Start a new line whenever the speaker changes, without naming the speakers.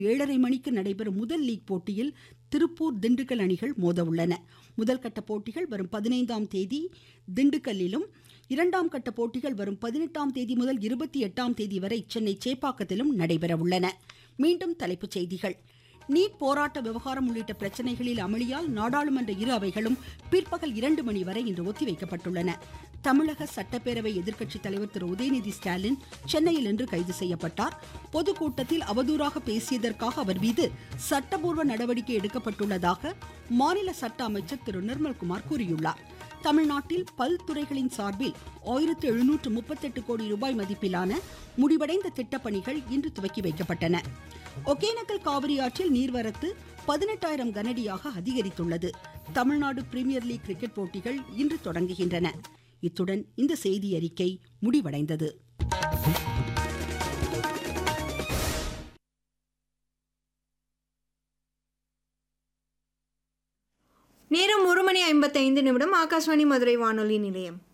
ஏழரை மணிக்கு நடைபெறும் முதல் லீக் போட்டியில் திருப்பூர் திண்டுக்கல் அணிகள் மோத உள்ளன முதல் கட்ட போட்டிகள் வரும் பதினைந்தாம் தேதி திண்டுக்கல்லிலும் இரண்டாம் கட்ட போட்டிகள் வரும் பதினெட்டாம் தேதி முதல் இருபத்தி எட்டாம் தேதி வரை சென்னை சேப்பாக்கத்திலும் நடைபெற உள்ளன மீண்டும் தலைப்புச் செய்திகள் நீட் போராட்ட விவகாரம் உள்ளிட்ட பிரச்சனைகளில் அமளியால் நாடாளுமன்ற இரு அவைகளும் பிற்பகல் இரண்டு மணி வரை இன்று ஒத்திவைக்கப்பட்டுள்ளன தமிழக சட்டப்பேரவை எதிர்க்கட்சித் தலைவர் திரு உதயநிதி ஸ்டாலின் சென்னையில் இன்று கைது செய்யப்பட்டார் பொதுக்கூட்டத்தில் அவதூறாக பேசியதற்காக அவர் மீது சட்டபூர்வ நடவடிக்கை எடுக்கப்பட்டுள்ளதாக மாநில சட்ட அமைச்சர் திரு நிர்மல்குமார் கூறியுள்ளார் தமிழ்நாட்டில் பல்துறைகளின் சார்பில் ஆயிரத்து எழுநூற்று முப்பத்தெட்டு கோடி ரூபாய் மதிப்பிலான முடிவடைந்த திட்டப்பணிகள் இன்று துவக்கி வைக்கப்பட்டன ஒகேனக்கல் காவிரி ஆற்றில் நீர்வரத்து பதினெட்டாயிரம் கனடியாக அதிகரித்துள்ளது தமிழ்நாடு பிரீமியர் லீக் கிரிக்கெட் போட்டிகள் இன்று தொடங்குகின்றன இத்துடன் இந்த செய்தி அறிக்கை முடிவடைந்தது
நேரம் ஒரு மணி ஐம்பத்தைந்து நிமிடம் ஆகாஷ்வாணி மதுரை வானொலி நிலையம்